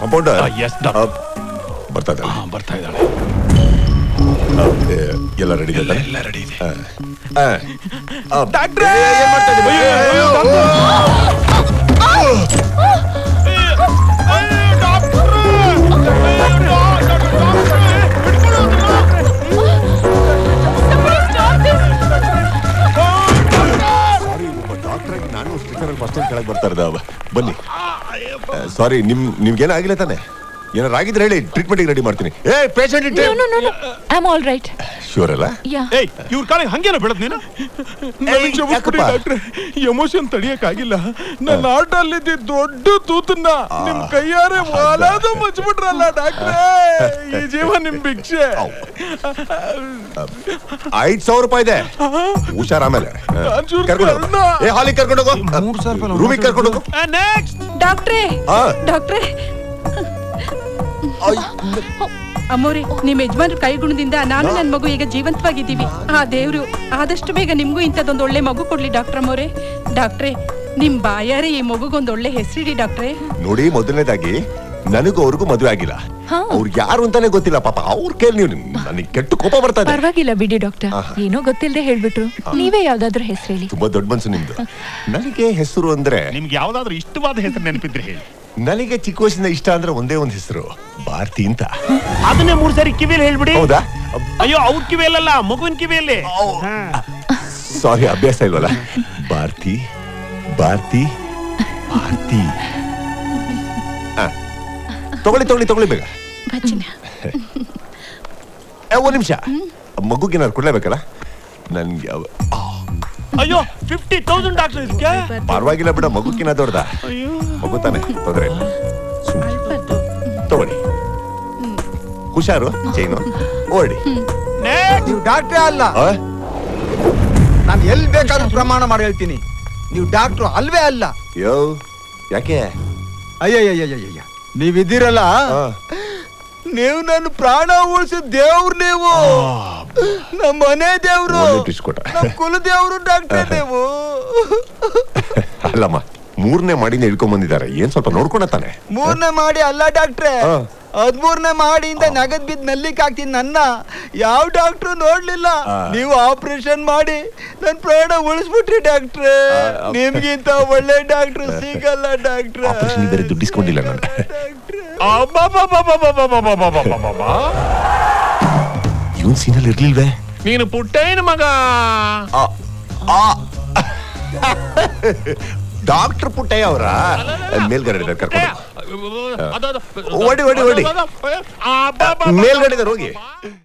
Compounder S doctor ಬರ್ತಾ ಇದ್ದಾಳೆ ಹಾ ಬರ್ತಾ ಇದ್ದಾಳೆ ಆ, ಏ, ಎಲ್ಲ ರೆಡಿ ಎಲ್ಲ ಎಲ್ಲ ರೆಡಿ ಇದೆ ಡಾಕ್ಟ್ರೇ ಡಾಕ್ಟರ್ ನಾನು ಸ್ಟಿಕರ್ ಫಸ್ಟ್ ಟೈಮ್ ಕೆಳಗೆ ಬರ್ತಾ ಇರೋದು ಬನ್ನಿ ಸಾರಿ ನಿಮ್ ನಿಮ್ಗೇನು ಆಗಿಲ್ಲ ತಾನೆ ಏನಾರು ಆಗಿದ್ರೆ ಹೇಳಿ ಟ್ರೀಟ್ಮೆಂಟ್ ರೆಡಿ ಮಾಡ್ತೀನಿ ಏ patient No, no, no, no. I'm all right. Sure ಅಲ್ಲ Yeah. ಏಯ್ ಇವ್ರ ಕಾಲಿಗೆ ಹಂಗೇನ ಬೆಳದ್ ನೀನು ನನಗ್ ಕ್ಷಮಿಸ್ಬಿಡಿ ಯಾಕಪ್ಪ? ಡಾಕ್ಟ್ರೆ ಎಮೋಷನ್ ತಡಿಯಕ್ಕಾಗಿಲ್ಲ ನನ್ನ ಆಟಲ್ಲಿದ್ದ ದೊಡ್ಡ ತೂತನ್ನ ನಿಮ್ ಕೈಯಾರೆ ವಾಲಾದ ಮುಚ್ಚಿಬಿಟ್ರಲ್ಲ ಡಾಕ್ಟ್ರೆ ಈ ಜೀವ ನಿಮ್ ಭಿಕ್ಷೆ ಐದ್ ಸಾವಿರ ರೂಪಾಯಿ ಇದೆ ಹುಷಾರ್ ಆಮೇಲೆ ನಾನ್ ಚೂರ್ ಕರ್ಕೊಂಡು ಹೋಗು. ಕರ್ಣ. ಏ ಹಾಲಿಗೆ ಕರ್ಕೊಂಡು ಹೋಗು ರೂಮಿಗೆ ಕರ್ಕೊಂಡು ಹೋಗು ನೆಕ್ಸ್ಟ್ ಡಾಕ್ಟ್ರೇ ಆ. ಡಾಕ್ಟ್ರೇ ಅಮ್ಮೋರೆ ನಿಮ್ ಯಜಮಾನ್ರ ಕೈಗುಣದಿಂದ ನಾನು ನನ್ ಮಗು ಈಗ ಜೀವಂತವಾಗಿದ್ದೀವಿ ಆ ದೇವ್ರು ಆದಷ್ಟು ಬೇಗ ನಿಮ್ಗೂ ಇಂಥದ್ದೊಂದು ಒಳ್ಳೆ ಮಗು ಕೊಡ್ಲಿ ಡಾಕ್ಟರ್ ಅಮ್ಮೋರೆ ಡಾಕ್ಟ್ರೆ ನಿಮ್ ಬಾಯಾರೆ ಈ ಮಗುಗೊಂದು ಒಳ್ಳೆ ಹೆಸರಿಡಿ ಡಾಕ್ಟ್ರೆ ನೋಡಿ ಮೊದಲನೇದಾಗಿ ನನಗೂ ಅವ್ರಿಗೂ ಮದುವೆ ಆಗಿಲ್ಲ ಹಾ. ಅವ್ರಿಗೆ ಯಾರು ಅಂತಾನೆ ಗೊತ್ತಿಲ್ಲ ಪಾಪ ಅವ್ರ ಕೇಳಿ ನೀವು ನನಗೆ ಕೆಟ್ಟ ಕೋಪ ಬರ್ತಾ ಇದೆ ಪರವಾಗಿಲ್ಲ ಬಿಡಿ ಡಾಕ್ಟರ್ ಆಹಾ. ಏನೋ ಗೊತ್ತಿಲ್ಲದೆ ಹೇಳ್ಬಿಟ್ರು ನೀವೇ ಯಾವ್ದಾದ್ರು ಹೆಸರು ಹೇಳಿ ತುಂಬಾ ದೊಡ್ಡ ಮನ್ಸು ನಿಮ್ದು ನನಗೆ ಹೆಸರು ಅಂದ್ರೆ ನಿಮ್ಗೆ ಯಾವ್ದಾದ್ರು ಇಷ್ಟವಾದ ಹೆಸರು ನೆನಪಿದ್ರೆ ಹೇಳಿ ನನಗೆ ಚಿಕ್ಕ ವಯಸ್ಸಿಂದ ಇಷ್ಟ ಅಂದ್ರೆ ಒಂದೇ ಒಂದು ಹೆಸರು ಭಾರತಿ ಅಂತ ಅದನ್ನೇ ಮೂರ್ ಸಾರಿ ಕಿವಿಯಲ್ಲಿ ಹೇಳ್ಬಿಡಿ ಹೌದಾ ಅಯ್ಯೋ ಅವ್ರ ಕಿವಿಯಲ್ಲ ಮಗುವಿನ ಕಿವಿಯಲ್ಲಿ ಸಾರಿ ಅಭ್ಯಾಸ ಇಲ್ವಲ್ಲ ಭಾರತಿ ಭಾರತಿ ಭಾರತಿ ಆ, ತಗೊಳ್ಳಿ ತಗೊಳ್ಳಿ ತಗೊಳ್ಳಿ ಬೇಗ ಭಜನ ಏ, ಒಂದ್ ನಿಮಿಷ ಮಗುಗೇನಾದ್ರು ಕೊಡ್ಲೇಬೇಕಲ್ಲ ನನ್ಗೆ ಅವ- ಆ, ಅಯ್ಯೋ ಫಿಫ್ಟಿ ತೌಸಂಡ್ ಡಾಕ್ಟರ್ ಇದಕ್ಕೆ ಪರವಾಗಿಲ್ಲ ಬಿಡ ಮಗುಕಿನ ದೊಡ್ಡದ ಅಯ್ಯೋ ಮಗು ತಾನೆ ತೊಂದ್ರೆ ಇಲ್ಲ ಸುಮ್ನೆ. ತಗೊಳ್ಳಿ ಹುಷಾರು ಚೈನು ಓಡಿ ನೆಕ್ಸ್ಟ್ ನೀವು ಡಾಕ್ಟ್ರೇ ಅಲ್ಲ ಆ? ನಾನು ಎಲ್ಲಿ ಬೇಕಾದ್ರೂ ಪ್ರಮಾಣ ಮಾಡಿ ಹೇಳ್ತೀನಿ ನೀವು ಡಾಕ್ಟ್ರು ಅಲ್ವೇ ಅಲ್ಲ ಯೋ ಯಾಕೆ ಅಯ್ಯಯ್ಯಯ್ಯಯ್ಯ ನೀವಿದ್ದೀರಲ್ಲ ಆ, ನೀವು ನನ್ನ ಪ್ರಾಣ ಉಳಿಸಿದ ದೇವ್ರು ನೀವು ನಮ್ಮ ಮನೆ ದೇವ್ರು ಒಳ್ಳೆ twist ಕೊಟ್ಟ. ನಮ್ಮ ಕುಲ ದೇವ್ರು ಡಾಕ್ಟ್ರೇ ನೀವು ಅಲ್ಲಮ್ಮ ಮೂರನೇ ಮಾಡಿನ ಹಿಡ್ಕೊಂಡ್ ಬಂದಿದ್ದಾರೆ ಏನ್ ಸ್ವಲ್ಪ ನೋಡ್ಕೊಂಡ ತಾನೆ ಮೂರನೇ ಮಾಡಿ ಅಲ್ಲ ಡಾಕ್ಟ್ರೆ ಆ. ಹದ್ಮೂರನೇ ಮಾಡಿಯಿಂದ ನಗದ್ ಬಿದ್ದು ನಲ್ಲಿಕ್ ಹಾಕ್ತೀನಿ ನನ್ನ ಯಾವ ಡಾಕ್ಟ್ರು ನೋಡ್ಲಿಲ್ಲ ಆ. ನೀವು ಆಪರೇಷನ್ ಮಾಡಿ ನನ್ ಪ್ರಾಣ ಉಳಿಸ್ಬಿಟ್ರಿ ಡಾಕ್ಟ್ರೆ ಆ, ನಿಮ್ಗಿಂತ ಒಳ್ಳೆ ಡಾಕ್ಟ್ರು ಸಿಗಲ್ಲ ಡಾಕ್ಟ್ರೆ ಆಪರೇಷನ್ ಬೇರೆ ದುಡ್ಡು ಇಸ್ಕೊಂಡಿಲ್ಲ ನಾನು ಇವನ್ ಸೀನಲ್ಲಿ ಇರ್ಲಿಲ್ವೇ ನೀನು ಪುಟ್ಟೇನ ಮಗ ಡಾಕ್ಟರ್ ಪುಟ್ಟಯ್ಯ ಅವರ ಮೇಲ್ಗಡೆ ಕರ್ಕೊಂಡು ಅದು- ಅದು- ಓಡಿ, ಓಡಿ, ಓಡಿ. ಅದು- ಅದು- ಆ, ಬಾ, ಬಾ, ಬಾ, ಮೇಲ್ಗಡೆ ಬಾ. ಹೋಗಿ